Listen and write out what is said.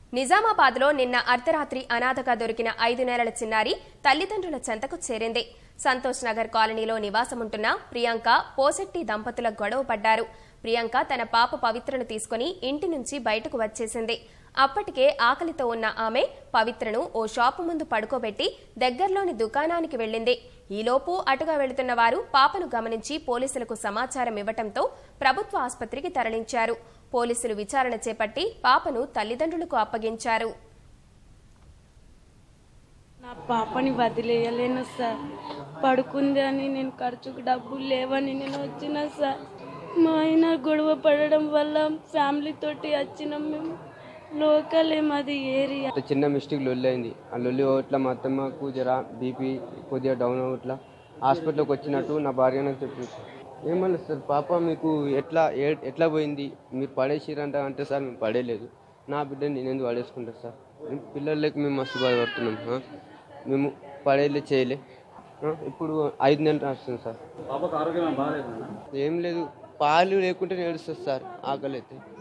నిజామాబాద్లో నిన్న అర్ధరాత్రి అనాథగా దొరికిన ఐదు నెలల చిన్నారి తల్లిదండ్రుల చెంతకు చేరింది సంతోష్ నగర్ కాలనీలో నివాసముంటున్న ప్రియాంక పోసెట్టి దంపతుల గొడవ పడ్డారు ప్రియాంక తన పాప పవిత్రను తీసుకుని ఇంటి నుంచి బయటకు వచ్చేసింది అప్పటికే ఆకలితో ఉన్న ఆమె పవిత్రను ఓ షాపు ముందు పడుకోబెట్టి దగ్గర్లోని దుకాణానికి వెళ్ళింది ఈలోపు అటుగా వెళుతున్న వారు పాపను గమనించి పోలీసులకు సమాచారం ఇవ్వటంతో ప్రభుత్వ ఆసుపత్రికి తరలించారు పోలీసులు విచారణ చేపట్టి పాపను తల్లిదండ్రులకు అప్పగించారు నా పాపని వదిలేయలేను సార్ పడుకుంది అని నేను ఖర్చుకు డబ్బులు లేవని నేను వచ్చిన సార్ మా ఆయన గొడవ పడడం వల్ల ఫ్యామిలీ తోటి వచ్చినాం మేము లోకల్ ఏమది ఏరియా అంత చిన్న మిస్టేక్ లొల్లి అయింది ఆ లొల్లి ఇట్లా మా అత్తమ్మకు జర బీపీ కొద్దిగా డౌన్ ఇట్లా హాస్పిటల్కి వచ్చినట్టు నా భార్య నాకు చెప్పింది ఏమన్నా సార్ పాప మీకు ఎట్లా ఏ- ఎట్లా పోయింది మీరు పడేసిరంట అంటే సార్ మేము పడేయలేదు నా బిడ్డ నేను ఎందుకు పడేసుకుంటా సార్ మేము పిల్లలకి మేము మస్తు బాధపడుతున్నాం ఆ? మేము పడేయలే చేయలే ఆ? ఇప్పుడు ఐదు నెలలు రాస్తుంది సార్ పాపకు ఆరోగ్యం బాగాలేదు ఏం లేదు పాలు లేకుంటే ఏడుస్తుంది సార్ ఆకలి అయితే